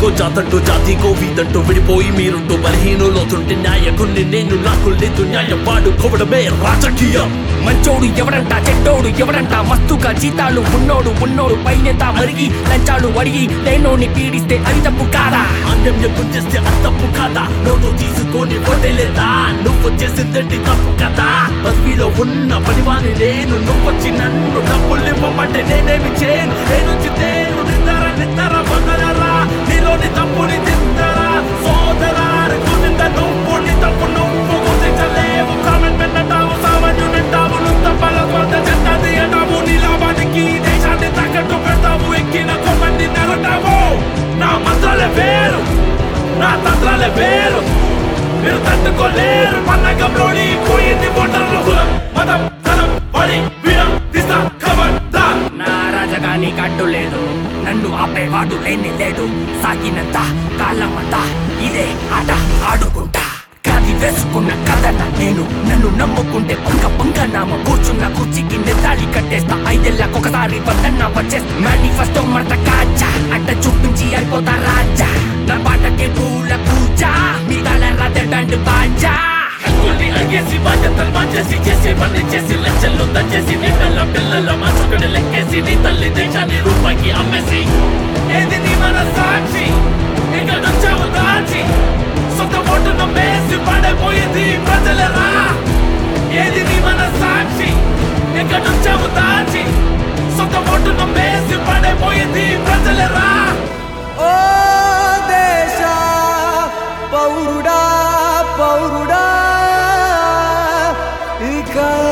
జాతికో జాతంటూ జాతికో వీధంటూ విడిపోయి మీరుంటూ బలహీనులవుతుంటే నాయకుణ్ణి నేను నాకు లేదు న్యాయం వాడుకోవడమే రాజకీయం మంచోడు ఎవడంట చెడ్డోడు ఎవడంట మస్తుగా జీతాలు ఉన్నోడు ఉన్నోడు పైనెత మరిగి లంచాలు అడిగి లేనోని పీడిస్తే అది తప్పు కాదా అన్యం ఎక్కువ చేస్తే అది తప్పు కదా నోటు తీసుకొని కొట్టలేదా నువ్వు చేసిందంటే తప్పు కదా పదవిలో ఉన్న పనివాని నేను నువ్వొచ్చి నన్ను డబ్బులు ఇవ్వమంటే నేనేమి చేయను నేను చిత్తేను నిద్ర నిద్ర పొందరా నీలోని తప్పుని తిందరా సోదరా కుదింద నువ్వు నీ తప్పు నువ్వు గుర్తించలేవు కామెంట్ పెట్టావు సామాన్యునింటావు నువ్వు తప్పల కొంత చెత్తది అంటావు నీ లాభానికి దేశాన్ని తగ్గట్టు పెడతావు ఎక్కిన కొమ్మంది నెరటావు నా మంత్రాలే వేరు నా తంత్రాలే వేరు మీరు తట్టుకోలేరు పన్నగంలోని పోయింది ఓటర్లు కులం మతం ధనం పడి వీరం దిశ ఖబర్దార్ నా రాజగాని కట్టు లేదు నన్ను ఆపేవాడు లేని లేడు సాగినంత కాలమంతా ఇదే ఆట ఆడుకుంటా కాది వేసుకున్న కథన నేను నన్ను నమ్ముకుంటే పొంగ పొంగ నామ కూర్చున్న కుర్చీకి నెత్తాలి కట్టేస్తా ఐదేళ్ళకు ఒకసారి వద్దన్న వచ్చేస్తా మేనిఫెస్టో మడత కాచా అట్ట చూపించి అయిపోతా రాజా నా పాటకి పూల పూజ మీ తల రదండు బాజా హక్కుల్ని అడిగేసి బాధ్యతలు మార్చేసి చేసి పని చేసి లక్షలు దంచేసి నీ పిల్ల పిల్లల మనసుకడి లెక్కేసి నీ తల్లి దేశాన్ని రూపాయికి అమ్మేసి ఏది నీ మన సాక్షి ఇక నుంచావు దాచి సొంత ఓటు నమ్మేసి పడైపోయింది ప్రజలరా ఏది నీ మన సాక్షి ఇక నుంచావు దాచి సొంత ఓటు నమ్మేసి పడైపోయింది ప్రజలరా ఓ దేశ పౌరుడా పౌరుడా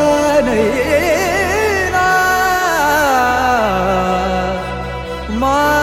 ఇకనైనా మా